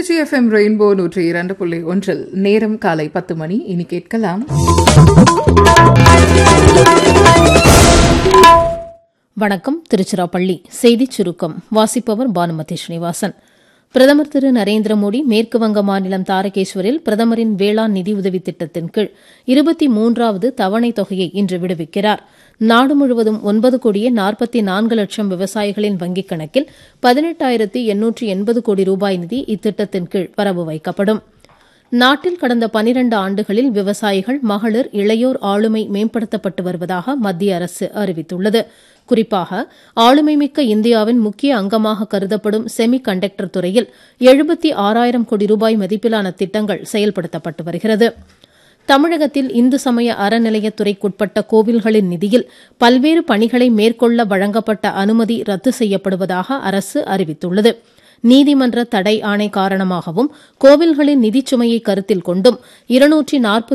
Trichy FM rainbow நூற்றி இரண்டு புள்ளி ஒன்றில் நேரம் காலை பத்து மணி இனி கேட்கலாம் வணக்கம் திருச்சிராப்பள்ளி செய்திச் சுருக்கம் வாசிப்பவர் பானுமதி ஸ்ரீனிவாசன் பிரதமர் திரு நரேந்திர மோடி மேற்குவங்க மாநிலம் தாரகேஸ்வரில் பிரதமரின் வேளாண் நிதியுதவி திட்டத்தின் கீழ் இருபத்தி மூன்றாவது தவணைத் தொகையை இன்று விடுவிக்கிறார் நாடு முழுவதும் ஒன்பது கோடியே நாற்பத்தி நான்கு லட்சம் விவசாயிகளின் வங்கிக் கணக்கில் பதினெட்டாயிரத்தி எண்ணூற்றி எண்பது கோடி ரூபாய் நிதி இத்திட்டத்தின் கீழ் வரவு வைக்கப்படும் நாட்டில் கடந்த பனிரண்டு ஆண்டுகளில் விவசாயிகள் மகளிர் இளையோர் ஆளுமை மேம்படுத்தப்பட்டு வருவதாக மத்திய அரசு அறிவித்துள்ளது குறிப்பாக ஆளுமைமிக்க இந்தியாவின் முக்கிய அங்கமாக கருதப்படும் செமி கண்டக்டர் துறையில் எழுபத்தி ஆறாயிரம் கோடி ரூபாய் மதிப்பிலான திட்டங்கள் செயல்படுத்தப்பட்டு வருகிறது தமிழகத்தில் இந்து சமய அறநிலையத்துறைக்குட்பட்ட கோவில்களின் நிதியில் பல்வேறு பணிகளை மேற்கொள்ள வழங்கப்பட்ட அனுமதி ரத்து செய்யப்படுவதாக அரசு அறிவித்துள்ளது நீதிமன்ற தடை ஆணை காரணமாகவும் கோவில்களின் நிதிச்சுமையை கருத்தில் கொண்டும் இருநூற்றி